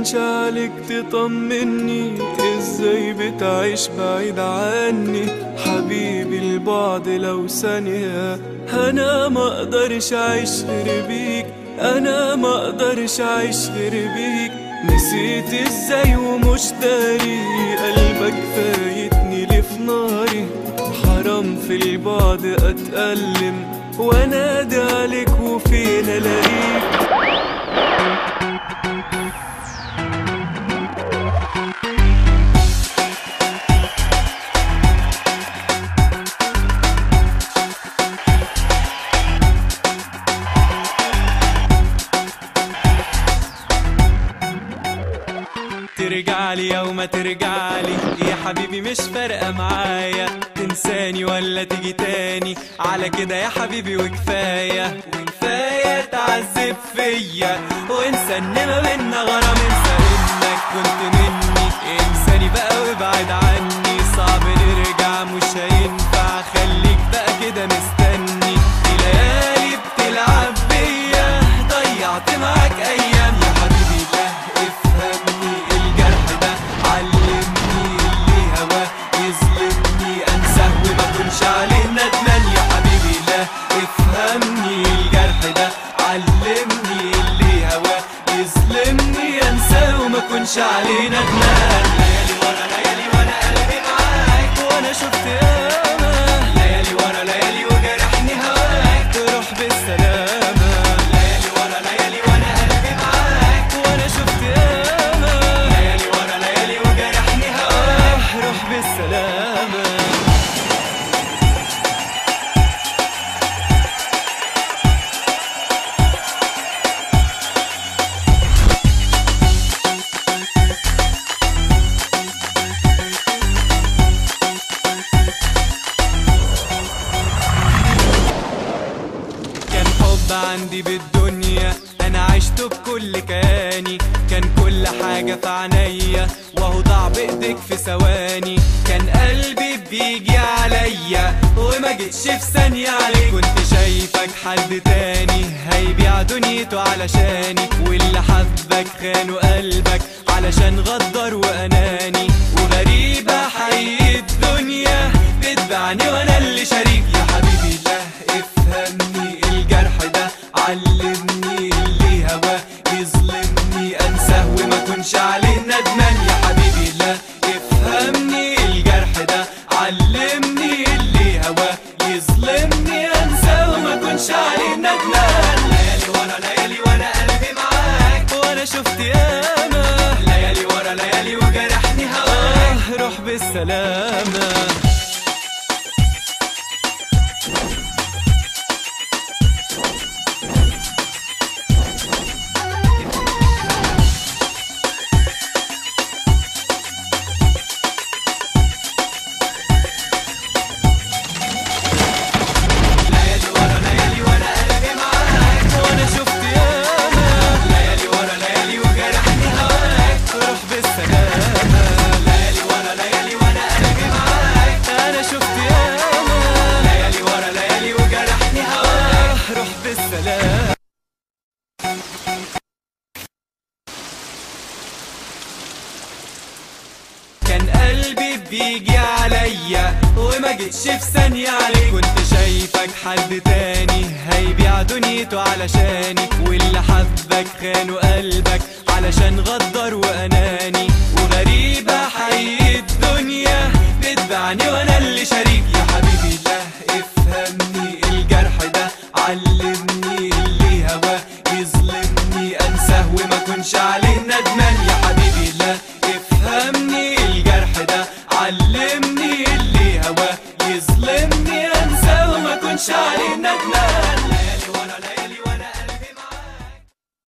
هونش عليك تطمني ازاي بتعيش بعيد عني حبيبي البعد لو ثانية انا ما اقدرش اعيش غير بيك انا ما اقدرش اعيش غير بيك نسيت ازاي ومش داري قلبك فايتني ليه في ناري حرام في البعد اتألم وانادي عليك وفين الاقيك ترجعلي او ما ترجعلي يا حبيبي مش فارقة معايا تنساني ولا تيجي تاني على كده يا حبيبي وكفاية وكفاية تعذب فيا وانسى ان ما بينا غرام انسى انك كنت مني انساني بقى وابعد عني صعب نرجع مش هينفع خليك بقى كده مستني دي ليالي بتلعب بيا ضيعت معاك ايام يا حبيبي لا افهمني الجرح ده علمني اللي هواه يظلمني انساه وما اكونش عليه ندمان يا حبيبي لا افهمني الجرح ده علمني اللي هواه يظلمني انساه وما اكونش عليه ندمان ليالي ورا ليالي وانا قلبي معاك وانا شفت ياما ليالي ورا ليالي وجرحني هواك تروح بالسلامة ليالي ورا ليالي وانا قلبي معاك وانا شفت ياما ليالي ورا ليالي وجرحني هواك روح بالسلامة كان حب عندي بالدنيا انا عشته بكل كياني كان كل حاجة في عينيا وهو ضاع بايديك في ثواني كان قلبي بيجي عليا وما جيتش في ثانية عليك كنت شايفك حد تاني هيبيع دنيته علشاني واللي حبك خانوا قلبك علشان غدر واناني وغريبة حقيقة الدنيا بتبعني وانا اللي شريك يا حبيبي لا افهمني الجرح ده علمني اللي هواه يظلمني انساه وما اكونش عليه ندمان يا حبيبي لا افهمني الجرح ده علمني اللي هواه يظلمني انساه وما اكونش عليه ندمان ليالي ورا ليالي وانا قلبي معاك وانا شفت ياما ليالي ورا ليالي وجرحني هواك روح بالسلامه ليالي ورا ليالي وانا قلبي معاك وانا شفت ياما ليالي ورا ليالي وجرحني هواك روح بالسلامة ليالي ورا ليالي وانا قلبي معاك انا شفت ياما ليالي ورا ليالي وجرحني هواك روح بالسلامة كان قلبي بيجي عليا وما جيتش في ثانية عليك كنت شايفك حد تاني هيبيع دنيته علشاني واللي حبك خانوا قلبك علشان غدر واناني وغريبة حقيقة الدنيا بتبعني وانا اللي شريك يا حبيبي لا افهمني الجرح ده علمني اللي هواه يظلمني انساه وما اكونش عليه ندمان يا حبيبي لا افهمني الجرح ده علمني اللي هواه يظلمني انساه وما اكونش عليه ندمان ليالي